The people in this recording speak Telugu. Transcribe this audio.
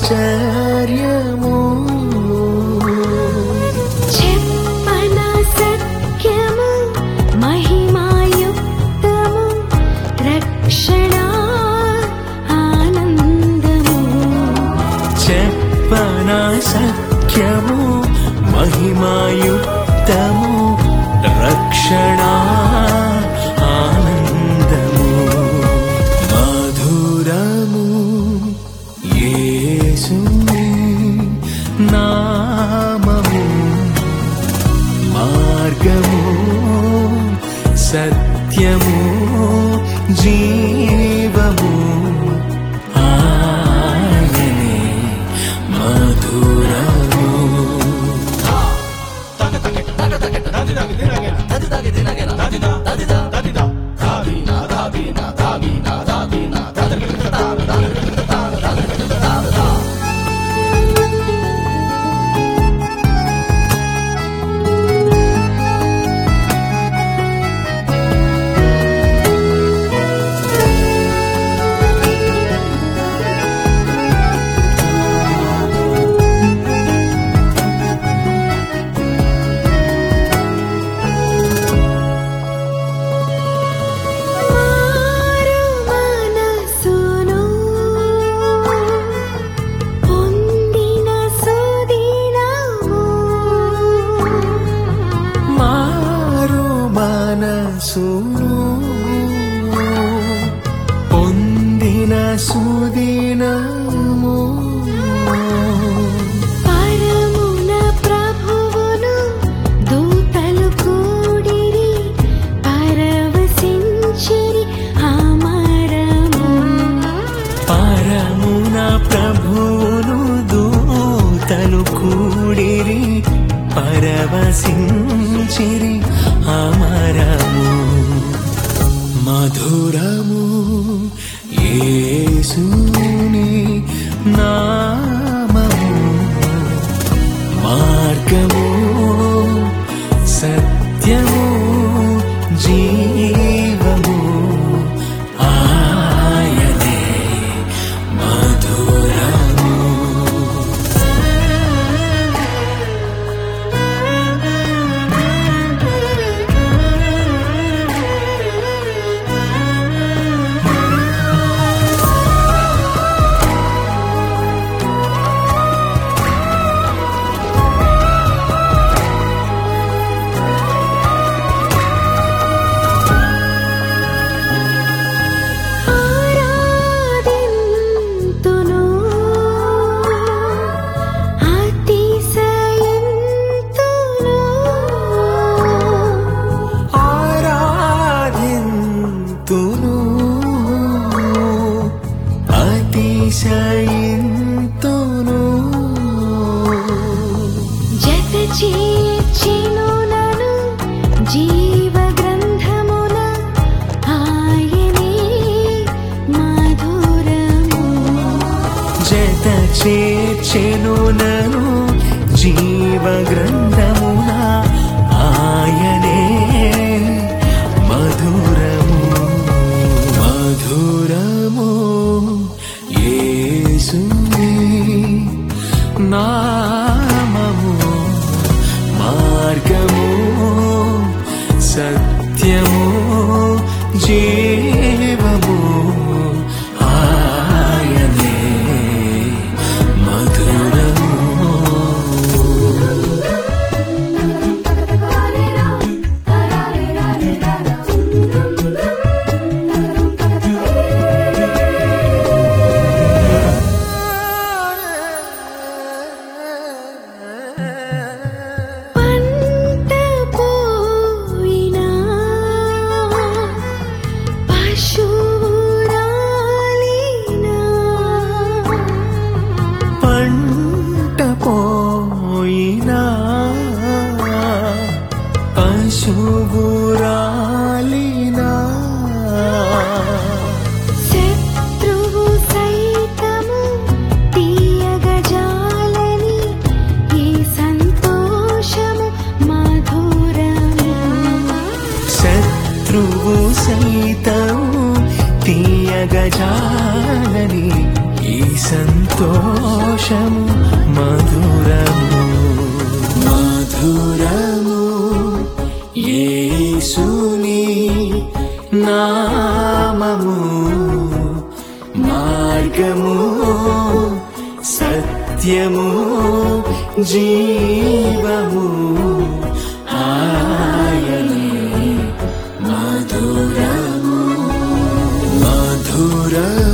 ఆశ్చర్యము చెప్పన సత్యము మహిమాయుక్తము రక్షణ ఆనందము చెప్పన సఖ్యము మహిమాయుక్తము రక్షణ ఆనందము మధురము యేసు నామము మార్గము సత్యము జీవము ఆయనే మధురము మారు మనసును పొందిన సుదినము మారు మనసును పొందిన సుదినము పరమున ప్రభువును దూతలు కూడిరి పరవశించిరి అమరము పరమున ప్రభువును దూతలు కూడిరి పరవశించిరి అమరము మధురము యేసుని నామము మార్గము సత్యము జీవము ఆయనే మధురము ఆరాధింతును అతిశయింతును ఆరాధింతును అతిశయింతును జత చేర్చెను నను జీవ గ్రంథమున ఆయనే మధురము జత చేర్చెను నను జీవ గ్రంథమున ఆయనే మధురము మధురము యేసుని నామము మార్గము సత్యము జీవము ఆయనే మధురము పంట పోయినా పశువురాలినా పంట పోయినా పశువురాలినా శత్రువు సైతము తీయగజాలని ఈ సంతోషము మధురము శత్రువు సైతము తీయగజాలని ఈ సంతోష సంతోషము మధురము మధురము యేసుని నామము మార్గము సత్యము జీవము ఆయనే మధురము మధురము